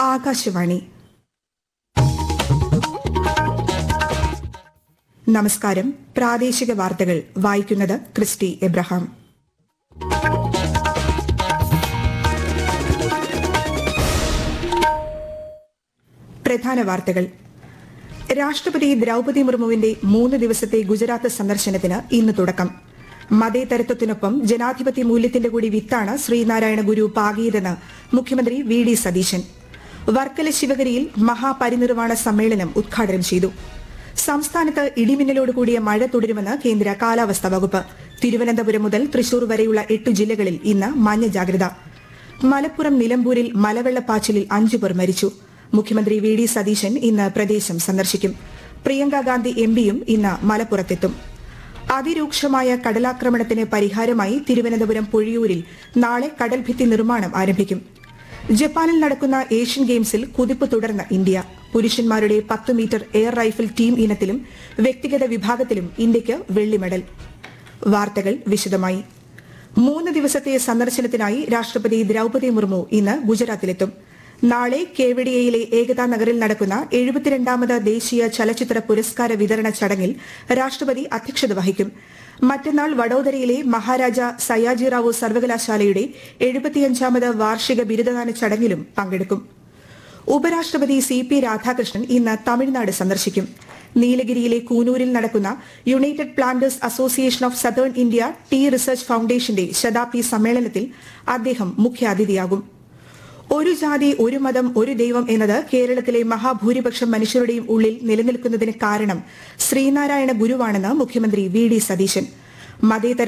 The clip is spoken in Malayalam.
ആകാശവാണി നമസ്കാരം പ്രാദേശിക വാർത്തകൾ വായിക്കുന്നത് ക്രിസ്റ്റി എബ്രഹാം പ്രധാന വാർത്തകൾ രാഷ്ട്രപതി ദ്രൌപതി മുർമുവിന്റെ മൂന്ന് ദിവസത്തെ ഗുജറാത്ത് സന്ദർശനത്തിന് ഇന്ന് തുടക്കം മതേതരത്വത്തിനൊപ്പം ജനാധിപത്യ മൂല്യത്തിന്റെ കൂടി വിത്താണ് ശ്രീനാരായണ ഗുരു പാകിയതെന്ന് മുഖ്യമന്ത്രി വി ഡി സതീശൻ വർക്കല ശിവഗിരിയിൽ മഹാപരിനിർവാണ സമ്മേളനം ഉദ്ഘാടനം ചെയ്തു സംസ്ഥാനത്ത് ഇടിമിന്നലോട് കൂടിയ മഴ തുടരുമെന്ന് കേന്ദ്ര കാലാവസ്ഥാ വകുപ്പ് തിരുവനന്തപുരം മുതൽ തൃശൂർ വരെയുള്ള എട്ട് ജില്ലകളിൽ ഇന്ന് മഞ്ഞ ജാഗ്രത മലപ്പുറം നിലമ്പൂരിൽ മലവെള്ളപ്പാച്ചിലിൽ അഞ്ചു പേർ മരിച്ചു മുഖ്യമന്ത്രി വി ഡി സതീശൻ ഇന്ന് പ്രദേശം സന്ദർശിക്കും പ്രിയങ്ക ഗാന്ധി എം പിയും ഇന്ന് മലപ്പുറത്തെത്തും അതിരൂക്ഷമായ കടലാക്രമണത്തിന് പരിഹാരമായി തിരുവനന്തപുരം പൊഴിയൂരിൽ നാളെ കടൽഭിത്തി നിർമ്മാണം ആരംഭിക്കും ജപ്പാനിൽ നടക്കുന്ന ഏഷ്യൻ ഗെയിംസിൽ കുതിപ്പ് തുടർന്ന ഇന്ത്യ പുരുഷന്മാരുടെ പത്ത് മീറ്റർ എയർ റൈഫിൾ ടീം ഇനത്തിലും വ്യക്തിഗത വിഭാഗത്തിലും ഇന്ത്യയ്ക്ക് വെള്ളി മെഡൽ വാർത്തകൾ വിശദമായി മൂന്ന് ദിവസത്തെ സന്ദർശനത്തിനായി രാഷ്ട്രപതി ദ്രൌപതി മുർമു ഇന്ന് ഗുജറാത്തിലെത്തും നാളെ കേവഡിയയിലെ ഏകതാ നഗറിൽ നടക്കുന്ന എഴുപത്തിരണ്ടാമത് ദേശീയ ചലച്ചിത്ര പുരസ്കാര വിതരണ ചടങ്ങിൽ രാഷ്ട്രപതി അധ്യക്ഷത വഹിക്കും മറ്റന്നാൾ വഡോദരയിലെ മഹാരാജ സയാജിറാവു സർവകലാശാലയുടെ എഴുപത്തിയഞ്ചാമത് വാർഷിക ബിരുദദാന ചടങ്ങിലും പങ്കെടുക്കും ഉപരാഷ്ട്രപതി സി പി രാധാകൃഷ്ണൻ ഇന്ന് തമിഴ്നാട് സന്ദർശിക്കും നീലഗിരിയിലെ കൂനൂരിൽ നടക്കുന്ന United Planters Association of Southern India tea research ഫൌണ്ടേഷന്റെ ശതാബ്ദി സമ്മേളനത്തിൽ അദ്ദേഹം മുഖ്യാതിഥിയാകും ഒരു ജാതി ഒരു മതം ഒരു ദൈവം എന്നത് കേരളത്തിലെ മഹാഭൂരിപക്ഷം മനുഷ്യരുടെയും ഉള്ളിൽ നിലനിൽക്കുന്നതിന് കാരണം ശ്രീനാരായണ ഗുരുവാണെന്ന് മുഖ്യമന്ത്രി വി ഡി സതീശൻ മതേതര